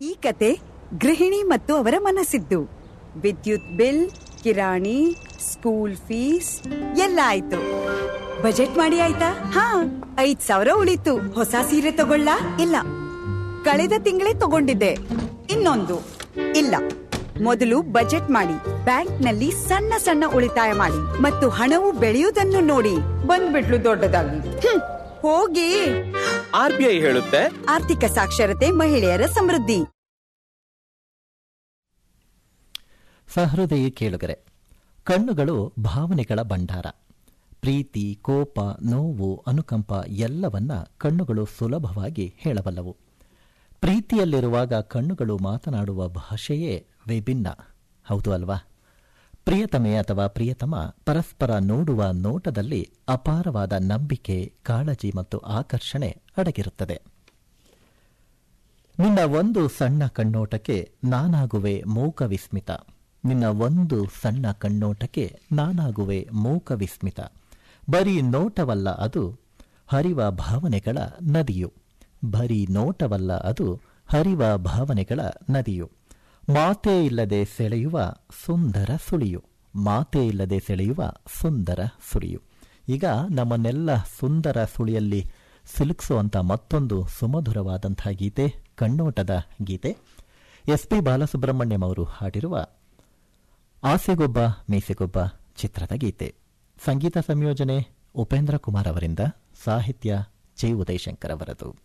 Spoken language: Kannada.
ಈ ಕತೆ ಗೃಹಿಣಿ ಮತ್ತು ಅವರ ಮನಸ್ಸಿದ್ದು ವಿದ್ಯುತ್ ಬಿಲ್ ಕಿರಾಣಿ ಸ್ಕೂಲ್ ಫೀಸ್ ಎಲ್ಲ ಆಯ್ತು ಬಜೆಟ್ ಮಾಡಿ ಆಯ್ತಾ ಹಾ ಐದ್ ಸಾವಿರ ಉಳಿತು ಹೊಸ ಸೀರೆ ತಗೊಳ್ಳ ಇಲ್ಲ ಕಳೆದ ತಿಂಗಳೇ ತಗೊಂಡಿದ್ದೆ ಇನ್ನೊಂದು ಇಲ್ಲ ಮೊದಲು ಬಜೆಟ್ ಮಾಡಿ ಬ್ಯಾಂಕ್ನಲ್ಲಿ ಸಣ್ಣ ಸಣ್ಣ ಉಳಿತಾಯ ಮಾಡಿ ಮತ್ತು ಹಣವು ಬೆಳೆಯುವುದನ್ನು ನೋಡಿ ಬಂದ್ಬಿಟ್ಲು ದೊಡ್ಡದಾಗಿ ಹ್ಮ್, ಹೋಗಿ ಆರ್ ಬಿ ಐ ಹೇಳುತ್ತೆ ಆರ್ಥಿಕ ಸಾಕ್ಷರತೆ ಮಹಿಳೆಯರ ಸಮೃದ್ಧಿ ಸಹೃದಯಿ ಕೇಳುಗರೆ ಕಣ್ಣುಗಳು ಭಾವನೆಗಳ ಭಂಡಾರ ಪ್ರೀತಿ ಕೋಪ ನೋವು ಅನುಕಂಪ ಎಲ್ಲವನ್ನ ಕಣ್ಣುಗಳು ಸುಲಭವಾಗಿ ಹೇಳಬಲ್ಲವು ಪ್ರೀತಿಯಲ್ಲಿರುವಾಗ ಕಣ್ಣುಗಳು ಮಾತನಾಡುವ ಭಾಷೆಯೇ ವಿಭಿನ್ನ ಹೌದು ಅಲ್ವಾ ಪ್ರಿಯತಮೆ ಅಥವಾ ಪ್ರಿಯತಮ ಪರಸ್ಪರ ನೋಡುವ ನೋಟದಲ್ಲಿ ಅಪಾರವಾದ ನಂಬಿಕೆ ಕಾಳಜಿ ಮತ್ತು ಆಕರ್ಷಣೆ ಅಡಗಿರುತ್ತದೆ ನಿನ್ನ ಒಂದು ಸಣ್ಣ ಕಣ್ಣೋಟಕ್ಕೆ ನಾನಾಗುವೆ ಮೂಕ ವಿಸ್ಮಿತ ನಿನ್ನ ಒಂದು ಸಣ್ಣ ಕಣ್ಣೋಟಕ್ಕೆ ನಾನಾಗುವೆ ಮೂಕ ವಿಸ್ಮಿತ ಬರೀ ನೋಟವಲ್ಲ ಅದು ಹರಿವ ಭಾವನೆಗಳ ನದಿಯು ಬರೀ ನೋಟವಲ್ಲ ಅದು ಹರಿವ ಭಾವನೆಗಳ ನದಿಯು ಮಾತೇ ಇಲ್ಲದೆ ಸೆಳೆಯುವ ಸುಂದರ ಸುಳಿಯು ಮಾತೇ ಇಲ್ಲದೆ ಸೆಳೆಯುವ ಸುಂದರ ಸುಳಿಯು ಈಗ ನಮ್ಮನ್ನೆಲ್ಲ ಸುಂದರ ಸುಳಿಯಲ್ಲಿ ಸಿಲುಕಿಸುವಂಥ ಮತ್ತೊಂದು ಸುಮಧುರವಾದಂಥ ಗೀತೆ ಕಣ್ಣೋಟದ ಗೀತೆ ಎಸ್ ಪಿ ಬಾಲಸುಬ್ರಹ್ಮಣ್ಯಂ ಅವರು ಹಾಡಿರುವ ಆಸೆಗೊಬ್ಬ ಮೀಸೆಗೊಬ್ಬ ಚಿತ್ರದ ಗೀತೆ ಸಂಗೀತ ಸಂಯೋಜನೆ ಉಪೇಂದ್ರ ಕುಮಾರ್ ಅವರಿಂದ ಸಾಹಿತ್ಯ ಜೆ ಉದಯಶಂಕರ್ ಅವರದು